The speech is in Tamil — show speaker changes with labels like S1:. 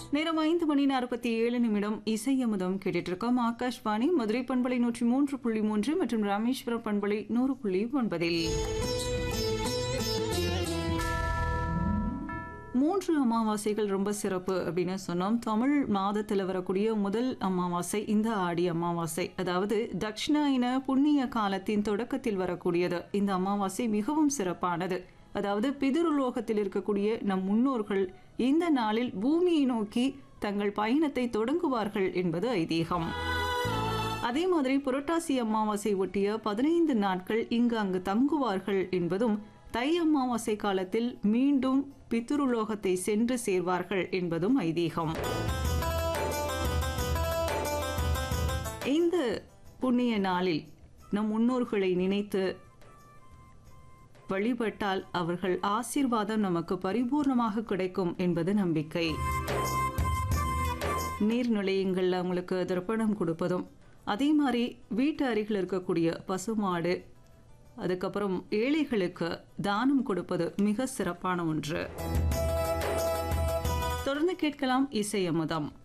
S1: நேரம் ஐந்து மணி நாற்பத்தி ஏழு நிமிடம் இசையமுதம் கேட்டுட்டு இருக்கோம் ஆகாஷ்வாணி மதுரை பண்பலை நூற்றி மூன்று புள்ளி மூன்று மற்றும் ராமேஸ்வரம் பண்பலை நூறு புள்ளி ஒன்பதில் மூன்று அமாவாசைகள் ரொம்ப சிறப்பு அப்படின்னு சொன்னோம் தமிழ் மாதத்தில் வரக்கூடிய முதல் அமாவாசை இந்த ஆடி அமாவாசை அதாவது தக்ஷணாயன புண்ணிய காலத்தின் தொடக்கத்தில் வரக்கூடியது இந்த அமாவாசை மிகவும் சிறப்பானது அதாவது பிதிருலோகத்தில் இருக்கக்கூடிய நம் முன்னோர்கள் இந்த நாளில் பூமியை நோக்கி தங்கள் பயணத்தை தொடங்குவார்கள் என்பது ஐதீகம் அதே மாதிரி புரட்டாசி அமாவாசை ஒட்டிய பதினைந்து நாட்கள் இங்கு அங்கு தங்குவார்கள் என்பதும் தை அமாவாசை காலத்தில் மீண்டும் பித்ருலோகத்தை சென்று சேர்வார்கள் என்பதும் ஐதீகம் இந்த புண்ணிய நாளில் நம் முன்னோர்களை நினைத்து வழிபட்டால் அவர்கள் ஆசீர்வாதம் நமக்கு பரிபூர்ணமாக கிடைக்கும் என்பது நம்பிக்கை நீர்நிலையங்களில் அவங்களுக்கு தர்ப்பணம் கொடுப்பதும் அதே மாதிரி வீட்டு அருகில் இருக்கக்கூடிய பசுமாடு அதுக்கப்புறம் ஏழைகளுக்கு தானம் கொடுப்பது மிக சிறப்பான ஒன்று தொடர்ந்து கேட்கலாம் இசை அமுதம்